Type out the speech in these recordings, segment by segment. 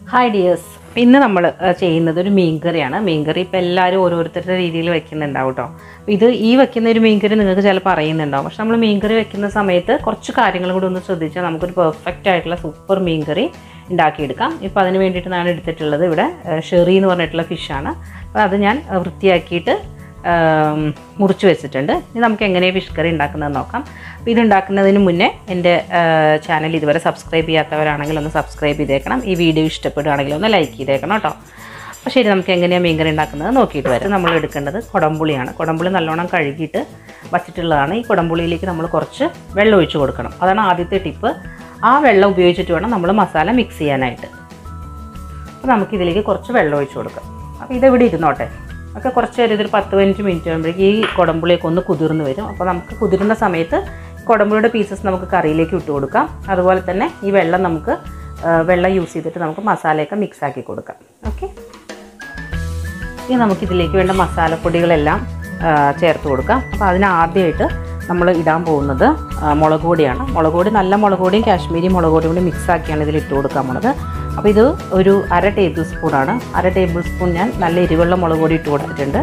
Hi dears ഇന്ന് നമ്മൾ ചെയ്യുന്നത് ഒരു മീൻകറിയാണ് മീൻകറി ഇപ്പോൾ എല്ലാവരും ഓരോരുത്തരുടെ രീതിയിൽ വെക്കുന്നുണ്ടാവും കേട്ടോ അപ്പോൾ ഇത് ഈ വെക്കുന്ന ഒരു മീൻകറി നിങ്ങൾക്ക് ചിലപ്പോൾ അറിയുന്നുണ്ടാവും പക്ഷെ നമ്മൾ മീൻകറി വെക്കുന്ന സമയത്ത് കുറച്ച് കാര്യങ്ങൾ കൂടി ഒന്ന് ശ്രദ്ധിച്ചാൽ നമുക്കൊരു പെർഫെക്റ്റ് ആയിട്ടുള്ള സൂപ്പർ മീൻകറി ഉണ്ടാക്കിയെടുക്കാം ഇപ്പോൾ അതിന് വേണ്ടിയിട്ട് ഞാൻ എടുത്തിട്ടുള്ളത് ഇവിടെ ഏഹ്, ഷെറി എന്ന് പറഞ്ഞിട്ടുള്ള ഫിഷാണ് അപ്പോൾ അത് ഞാൻ ഏഹ്, വൃത്തിയാക്കിയിട്ട് ആം, മുറിച്ച് വെച്ചിട്ടുണ്ട് ഇനി നമുക്ക് എങ്ങനെ ഫിഷ് കറി ഉണ്ടാക്കുന്നതെന്ന് നോക്കാം അപ്പോൾ ഇത് ഉണ്ടാക്കുന്നതിന് മുന്നേ എൻ്റെ ചാനൽ ഇതുവരെ സബ്സ്ക്രൈബ് ചെയ്യാത്തവരാണെങ്കിൽ ഒന്ന് സബ്സ്ക്രൈബ് ചെയ്തേക്കണം ഈ വീഡിയോ ഇഷ്ടപ്പെടുകയാണെങ്കിൽ ഒന്ന് ലൈക്ക് ചെയ്തേക്കണം കേട്ടോ അപ്പോൾ ശരി നമുക്ക് എങ്ങനെയാണ് മീൻകറി ഉണ്ടാക്കുന്നത് നോക്കിയിട്ട് വരാം നമ്മൾ എടുക്കേണ്ടത് കുടംപുളിയാണ് കുടംപുളി നല്ലോണം കഴുകിയിട്ട് വച്ചിട്ടുള്ളതാണ് ഈ കുടംപുളിയിലേക്ക് നമ്മൾ കുറച്ച് വെള്ളം ഒഴിച്ച് കൊടുക്കണം അതാണ് ആദ്യത്തെ ടിപ്പ് ആ വെള്ളം ഉപയോഗിച്ചിട്ട് വേണം നമ്മൾ മസാല മിക്സ് ചെയ്യാനായിട്ട് അപ്പോൾ നമുക്കിതിലേക്ക് കുറച്ച് വെള്ളം ഒഴിച്ച് കൊടുക്കാം അപ്പോൾ ഇതെവിടെ ഇരുന്നോട്ടെ ഒക്കെ കുറച്ച് നേരം ഇതൊരു പത്ത് പതിനഞ്ച് മിനിറ്റ് ആകുമ്പോഴേക്ക് ഈ കുടമ്പുളിയൊക്കെ ഒന്ന് കുതിർന്ന് വരും അപ്പോൾ നമുക്ക് കുതിരുന്ന സമയത്ത് കുടമ്പുളിയുടെ പീസസ് നമുക്ക് കറിയിലേക്ക് ഇട്ട് കൊടുക്കാം അതുപോലെ തന്നെ ഈ വെള്ളം നമുക്ക് ആ, വെള്ളം യൂസ് ചെയ്തിട്ട് നമുക്ക് മസാലയൊക്കെ മിക്സ് ആക്കി കൊടുക്കാം ഓക്കെ ഇനി നമുക്കിതിലേക്ക് വേണ്ട മസാലപ്പൊടികളെല്ലാം ആ, ചേർത്ത് കൊടുക്കാം അപ്പോൾ അതിന് ആദ്യമായിട്ട് നമ്മൾ ഇടാൻ പോകുന്നത് ആ, മുളക് പൊടിയാണ് മുളക് പൊടി നല്ല മുളക് പൊടിയും കാശ്മീരി മുളക് പൊടിയും കൂടി മിക്സ് ആക്കിയാണ് ഇതിൽ ഇട്ട് കൊടുക്കാൻ പോണത് അപ്പോൾ ഇത് ഒരു അര ടേബിൾ സ്പൂണാണ് അര ടേബിൾ സ്പൂൺ ഞാൻ നല്ല എരിവുള്ള മുളക് പൊടി ഇട്ട് കൊടുത്തിട്ടുണ്ട്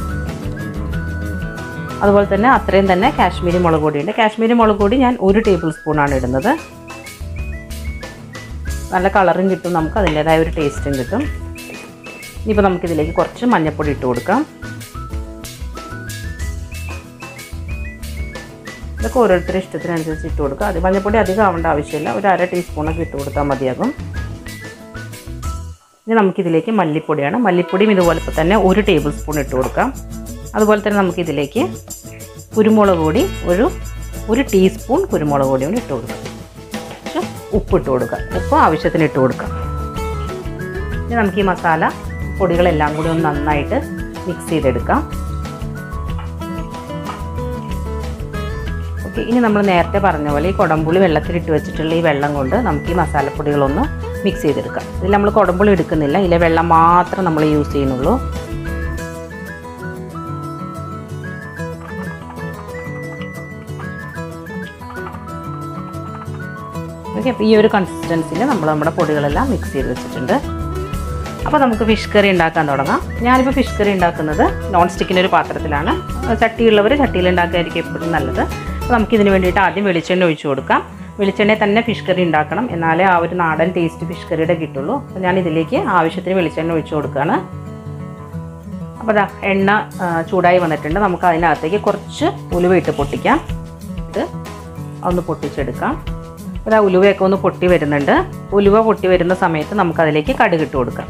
അതുപോലെ തന്നെ അത്രയും തന്നെ കാശ്മീരി മുളക് പൊടിയുണ്ട് കാശ്മീരി മുളക് പൊടി ഞാൻ ഒരു ടേബിൾ സ്പൂണാണ് ഇടുന്നത് നല്ല കളറും കിട്ടും നമുക്ക് അതിൻ്റേതായ ഒരു ടേസ്റ്റും കിട്ടും ഇനിയിപ്പോൾ നമുക്കിതിലേക്ക് കുറച്ച് മഞ്ഞൾപ്പൊടി ഇട്ട് കൊടുക്കാം ഇതൊക്കെ ഓരോരുത്തരുടെ ഇഷ്ടത്തിനനുസരിച്ച് ഇട്ട് കൊടുക്കുക അത് മഞ്ഞൾപ്പൊടി അധികം ആവേണ്ട ആവശ്യമില്ല ഒരു അര ടീസ്പൂണൊക്കെ ഇട്ട് കൊടുത്താൽ മതിയാകും ഇനി നമുക്കിതിലേക്ക് മല്ലിപ്പൊടിയാണ് മല്ലിപ്പൊടിയും ഇതുപോലെ തന്നെ ഒരു ടേബിൾ സ്പൂൺ ഇട്ട് കൊടുക്കാം അതുപോലെ തന്നെ നമുക്കിതിലേക്ക് കുരുമുളക് പൊടി ഒരു ഒരു ടീസ്പൂൺ കുരുമുളക് പൊടി കൂടി ഇട്ട് കൊടുക്കാം കുറച്ച് ഉപ്പ് ഇട്ട് കൊടുക്കാം ഉപ്പ് ആവശ്യത്തിന് ഇട്ട് കൊടുക്കാം ഇനി നമുക്ക് ഈ മസാല പൊടികളെല്ലാം കൂടി ഒന്ന് നന്നായിട്ട് മിക്സ് ചെയ്തെടുക്കാം ഓക്കെ ഇനി നമ്മൾ നേരത്തെ പറഞ്ഞ പോലെ ഈ കുടംപുളി വെള്ളത്തിലിട്ട് വെച്ചിട്ടുള്ള ഈ വെള്ളം കൊണ്ട് നമുക്ക് ഈ മസാലപ്പൊടികളൊന്ന് മിക്സ് ചെയ്തെടുക്കാം ഇതിൽ നമ്മൾ കുടംപുളി എടുക്കുന്നില്ല ഇതിലെ വെള്ളം മാത്രം നമ്മൾ യൂസ് ചെയ്യുന്നുള്ളൂ ഓക്കെ അപ്പോൾ ഈ ഒരു കൺസിസ്റ്റൻസിയിൽ നമ്മൾ നമ്മുടെ പൊടികളെല്ലാം മിക്സ് ചെയ്ത് വെച്ചിട്ടുണ്ട് അപ്പോൾ നമുക്ക് ഫിഷ് കറി ഉണ്ടാക്കാൻ തുടങ്ങാം ഞാനിപ്പോൾ ഫിഷ് കറി ഉണ്ടാക്കുന്നത് നോൺ സ്റ്റിക്കിൻ്റെ ഒരു പാത്രത്തിലാണ് ചട്ടിയുള്ളവർ ചട്ടിയിൽ ഉണ്ടാക്കുകയായിരിക്കും എപ്പോഴും നല്ലത് അപ്പോൾ നമുക്കിതിന് വേണ്ടിയിട്ട് ആദ്യം വെളിച്ചെണ്ണ ഒഴിച്ചു കൊടുക്കാം വെളിച്ചെണ്ണയിൽ തന്നെ ഫിഷ് കറി ഉണ്ടാക്കണം എന്നാലേ ആ ഒരു നാടൻ ടേസ്റ്റ് ഫിഷ് കറിയുടെ കിട്ടുള്ളൂ അപ്പോൾ ഞാൻ ഇതിലേക്ക് ആവശ്യത്തിന് വെളിച്ചെണ്ണ ഒഴിച്ചു കൊടുക്കുകയാണ് അപ്പോൾ ദാ എണ്ണ ആ, ചൂടായി വന്നിട്ടുണ്ട് നമുക്ക് അതിനകത്തേക്ക് കുറച്ച് ഉലുവ ഇട്ട് പൊട്ടിക്കാം ഇത് ഒന്ന് പൊട്ടിച്ചെടുക്കാം അപ്പോൾ ആ ഉലുവയൊക്കെ ഒന്ന് പൊട്ടി വരുന്നുണ്ട് ഉലുവ പൊട്ടി വരുന്ന സമയത്ത് നമുക്കതിലേക്ക് കടുക് ഇട്ട് കൊടുക്കാം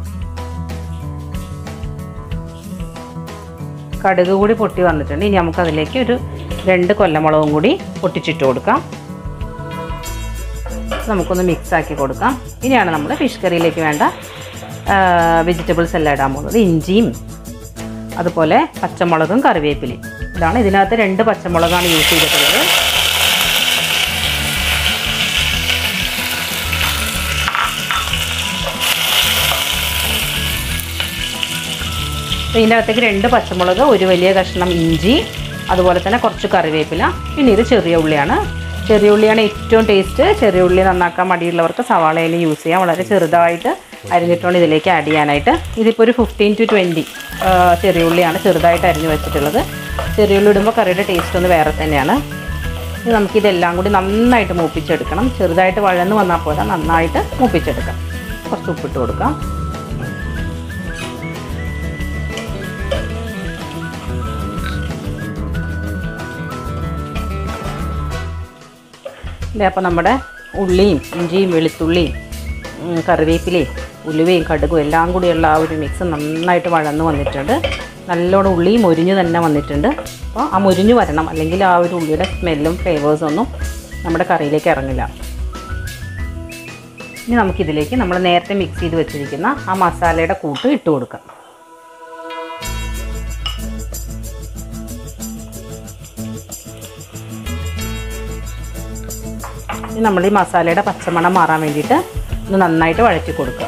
കടുക് കൂടി പൊട്ടി വന്നിട്ടുണ്ട് ഇനി നമുക്കതിലേക്ക് ഒരു രണ്ട് കൊല്ലമുളകും കൂടി പൊട്ടിച്ചിട്ട് കൊടുക്കാം നമുക്കൊന്ന് മിക്സ് ആക്കി കൊടുക്കാം ഇനിയാണ് നമ്മൾ ഫിഷ് കറിയിലേക്ക് വേണ്ട വെജിറ്റബിൾസ് എല്ലാം ഇടാൻ പോകുന്നത് ഇഞ്ചിയും അതുപോലെ പച്ചമുളകും കറിവേപ്പിലയും ഇതാണ് ഇതിനകത്ത് രണ്ട് പച്ചമുളകാണ് യൂസ് ചെയ്തിട്ടുള്ളത് അപ്പോൾ ഇതിൻ്റെ അകത്തേക്ക് രണ്ട് പച്ചമുളക് ഒരു വലിയ കഷ്ണം ഇഞ്ചി അതുപോലെ തന്നെ കുറച്ച് കറിവേപ്പില പിന്നെ ഇത് ചെറിയ ഉള്ളിയാണ് ചെറിയ ഉള്ളിയാണ് ഏറ്റവും ടേസ്റ്റ് ചെറിയ ഉള്ളി നന്നാക്കാൻ മടിയുള്ളവർക്ക് സവാളയിൽ യൂസ് ചെയ്യാം വളരെ ചെറുതായിട്ട് അരിഞ്ഞിട്ടുണ്ട് ഇതിലേക്ക് ആഡ് ചെയ്യാനായിട്ട് ഇതിപ്പോൾ ഒരു ഫിഫ്റ്റീൻ ടു ട്വൻറ്റി ചെറിയ ഉള്ളിയാണ് ചെറുതായിട്ട് അരിഞ്ഞ് വെച്ചിട്ടുള്ളത് ചെറിയ ഉള്ളി ഇടുമ്പോൾ കറിയുടെ ടേസ്റ്റ് ഒന്ന് വേറെ തന്നെയാണ് ഇനി നമുക്കിതെല്ലാം കൂടി നന്നായിട്ട് മൂപ്പിച്ചെടുക്കണം ചെറുതായിട്ട് വഴന്ന് വന്നാൽ പോരാ നന്നായിട്ട് മൂപ്പിച്ചെടുക്കാം കുറച്ച് ഉപ്പിട്ട് കൊടുക്കാം അല്ലേ അപ്പോൾ നമ്മുടെ ഉള്ളിയും ഇഞ്ചിയും വെളുത്തുള്ളിയും ഉം, കറിവേപ്പിലയും ഉലുവയും കടുകും എല്ലാം കൂടിയുള്ള ആ ഒരു മിക്സ് നന്നായിട്ട് വഴന്ന് വന്നിട്ടുണ്ട് നല്ലോണം ഉള്ളിയും മൊരിഞ്ഞ് തന്നെ വന്നിട്ടുണ്ട് അപ്പോൾ ആ മൊരിഞ്ഞ് വരണം അല്ലെങ്കിൽ ആ ഒരു ഉള്ളിയുടെ സ്മെല്ലും ഫ്ലേവേഴ്സും ഒന്നും നമ്മുടെ കറിയിലേക്ക് ഇറങ്ങില്ല ഇനി നമുക്കിതിലേക്ക് നമ്മൾ നേരത്തെ മിക്സ് ചെയ്ത് വെച്ചിരിക്കുന്ന ആ മസാലയുടെ കൂട്ട് ഇട്ട് കൊടുക്കാം ഇനി നമ്മൾ ഈ മസാലയുടെ പച്ചമണം മാറാൻ വേണ്ടിയിട്ട് ഒന്ന് നന്നായിട്ട് വഴറ്റി കൊടുക്കുക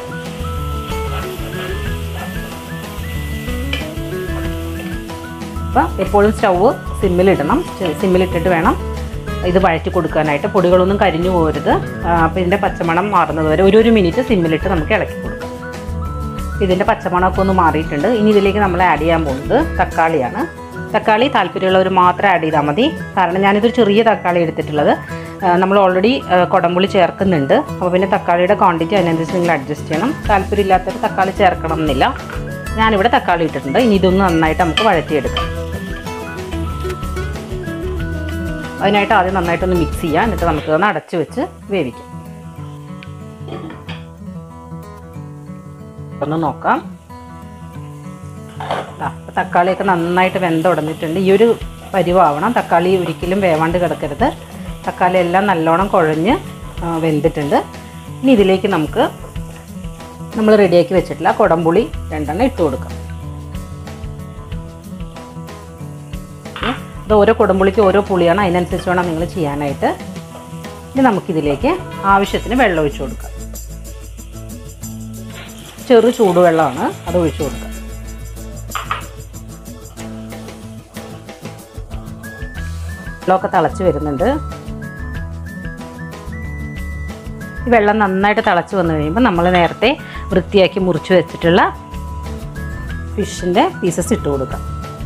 അപ്പം എപ്പോഴും സ്റ്റൗവ് സിമ്മിലിടണം സിമ്മിലിട്ടിട്ട് വേണം ഇത് വഴറ്റി കൊടുക്കാനായിട്ട് പൊടികളൊന്നും കരിഞ്ഞു പോകരുത് അപ്പോൾ ഇതിൻ്റെ പച്ചമണം മാറുന്നത് വരെ ഒരു ഒരു മിനിറ്റ് സിമ്മിലിട്ട് നമുക്ക് ഇളക്കി കൊടുക്കാം ഇതിൻ്റെ പച്ചമണമൊക്കെ ഒന്ന് മാറിയിട്ടുണ്ട് ഇനി ഇതിലേക്ക് നമ്മൾ ആഡ് ചെയ്യാൻ പോകുന്നത് തക്കാളിയാണ് തക്കാളി താല്പര്യമുള്ളവർ മാത്രം ആഡ് ചെയ്താൽ മതി കാരണം ഞാനിതൊരു ചെറിയ തക്കാളി എടുത്തിട്ടുള്ളത് ആ, നമ്മൾ ഓൾറെഡി കുടംപുളി ചേർക്കുന്നുണ്ട് അപ്പോൾ പിന്നെ തക്കാളിയുടെ ക്വാണ്ടിറ്റി അതിനനുസരിച്ച് നിങ്ങൾ അഡ്ജസ്റ്റ് ചെയ്യണം താല്പര്യമില്ലാത്തവർ തക്കാളി ചേർക്കണം എന്നില്ല ഞാനിവിടെ തക്കാളി ഇട്ടിട്ടുണ്ട് ഇനി ഇതൊന്ന് നന്നായിട്ട് നമുക്ക് വഴറ്റിയെടുക്കാം അതിനായിട്ട് ആദ്യം നന്നായിട്ടൊന്ന് മിക്സ് ചെയ്യാം എന്നിട്ട് നമുക്ക് ഒന്ന് അടച്ചു വെച്ച് വേവിക്കാം ഒന്ന് നോക്കാം ദാ, ഇപ്പൊ തക്കാളിയൊക്കെ നന്നായിട്ട് വെന്തുടഞ്ഞിട്ടുണ്ട് ഈ ഒരു പരിവാവണം തക്കാളി ഒരിക്കലും വേവാണ്ട് കിടക്കരുത് തക്കാളി എല്ലാം നല്ലോണം കുഴഞ്ഞ് ആ, വെന്തിട്ടുണ്ട് ഇനി ഇതിലേക്ക് നമുക്ക് നമ്മൾ റെഡിയാക്കി വെച്ചിട്ടില്ല കുടംപുളി രണ്ടെണ്ണം ഇട്ട് കൊടുക്കാം ഓക്കേ. ഇത് ഓരോ കുടംപുളിക്ക് ഓരോ പുളിയാണ് അതിനനുസരിച്ച് വേണം നിങ്ങൾ ചെയ്യാനായിട്ട് ഇനി നമുക്കിതിലേക്ക് ആവശ്യത്തിന് വെള്ളം ഒഴിച്ചു കൊടുക്കാം ചെറു ചൂടുവെള്ളമാണ് അത് ഒഴിച്ചു കൊടുക്കുക വെള്ളമൊക്കെ തിളച്ച് വരുന്നുണ്ട് ഈ വെള്ളം നന്നായിട്ട് തിളച്ച് വന്നു കഴിയുമ്പോൾ നമ്മൾ നേരത്തെ വൃത്തിയാക്കി മുറിച്ച് വെച്ചിട്ടുള്ള ഫിഷിൻ്റെ പീസസ് ഇട്ട് കൊടുക്കാം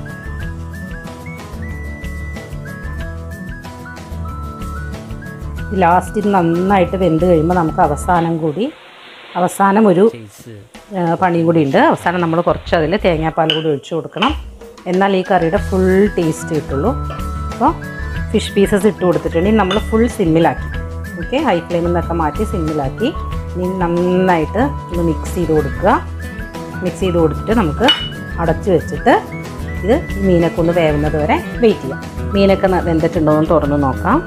ലാസ്റ്റ് ഇത് നന്നായിട്ട് വെന്ത് കഴിയുമ്പോൾ നമുക്ക് അവസാനം കൂടി അവസാനം ഒരു ആ, പണിയും കൂടി ഉണ്ട് അവസാനം നമ്മൾ കുറച്ച് അതിൽ തേങ്ങാപ്പാൽ കൂടി ഒഴിച്ചു കൊടുക്കണം എന്നാൽ ഈ കറിയുടെ ഫുൾ ടേസ്റ്റ് കിട്ടുള്ളൂ അപ്പോൾ ഫിഷ് പീസസ് ഇട്ട് കൊടുത്തിട്ടുണ്ട് ഇനി നമ്മൾ ഫുൾ സിമ്മിലാക്കി ഓക്കെ ഹൈ ഫ്ലെയിമിൽ നിന്നൊക്കെ മാറ്റി സിമ്മിലാക്കി ഇനി നന്നായിട്ട് ഒന്ന് മിക്സ് ചെയ്ത് കൊടുക്കുക മിക്സ് ചെയ്ത് കൊടുത്തിട്ട് നമുക്ക് അടച്ച് വെച്ചിട്ട് ഇത് ഈ മീനൊക്കെ ഒന്ന് വേവുന്നത് വരെ വെയിറ്റ് ചെയ്യാം മീനൊക്കെ ന- വെന്തിട്ടുണ്ടോ എന്ന് തുറന്ന് നോക്കാം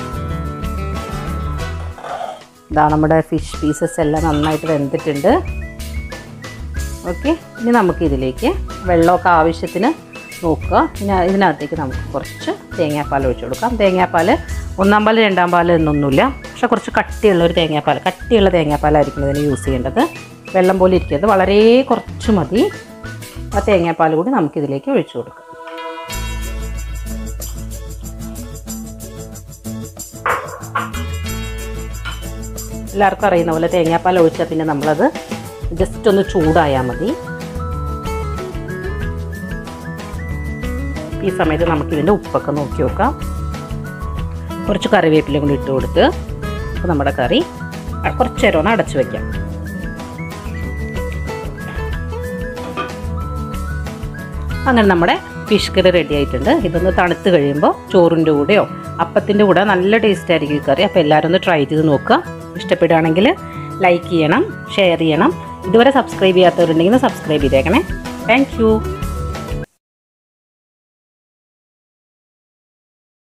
ഇതാ നമ്മുടെ ഫിഷ് പീസസ് എല്ലാം നന്നായിട്ട് വെന്തിട്ടുണ്ട് ഓക്കെ ഇനി നമുക്ക് ഇതിലേക്ക് വെള്ളമൊക്കെ ആവശ്യത്തിന് നോക്കുക പിന്നെ ഇതിനകത്തേക്ക് നമുക്ക് കുറച്ച് തേങ്ങാപ്പാൽ ഒഴിച്ചു കൊടുക്കാം തേങ്ങാപ്പാൽ ഒന്നാം പാൽ രണ്ടാം പാൽ എന്നൊന്നുമില്ല പക്ഷെ കുറച്ച് കട്ടിയുള്ള ഒരു തേങ്ങാപ്പാൽ കട്ടിയുള്ള തേങ്ങാപ്പാലായിരിക്കും ഇതിന് യൂസ് ചെയ്യേണ്ടത് വെള്ളം പോലെ ഇരിക്കരുത് വളരെ കുറച്ച് മതി ആ തേങ്ങാപ്പാൽ കൂടി നമുക്കിതിലേക്ക് ഒഴിച്ചു കൊടുക്കാം എല്ലാവർക്കും അറിയുന്ന പോലെ തേങ്ങാപ്പാൽ ഒഴിച്ചാൽ പിന്നെ നമ്മളത് ജസ്റ്റ് ഒന്ന് ചൂടായാൽ മതി ഈ സമയത്ത് നമുക്ക് ഇതിൻ്റെ ഉപ്പൊക്കെ നോക്കി നോക്കാം കുറച്ച് കറിവേപ്പില കൂടി ഇട്ട് കൊടുത്ത് അപ്പോൾ നമ്മുടെ കറി അ- കുറച്ച് നേരം ഒന്ന് അടച്ചു വെക്കാം അങ്ങനെ നമ്മുടെ ഫിഷ് കറി റെഡി ആയിട്ടുണ്ട് ഇതൊന്ന് തണുത്ത് കഴിയുമ്പോൾ ചോറിൻ്റെ കൂടെയോ അപ്പത്തിൻ്റെ കൂടെ നല്ല ടേസ്റ്റ് ആയിരിക്കും ഈ കറി അപ്പോൾ എല്ലാവരും ഒന്ന് ട്രൈ ചെയ്ത് നോക്കുക ഇഷ്ടപ്പെടുകയാണെങ്കിൽ ലൈക്ക് ചെയ്യണം ഷെയർ ചെയ്യണം ഇതുവരെ സബ്സ്ക്രൈബ് ചെയ്യാത്തവരുണ്ടെങ്കിൽ സബ്സ്ക്രൈബ് ചെയ്തേക്കണേ താങ്ക്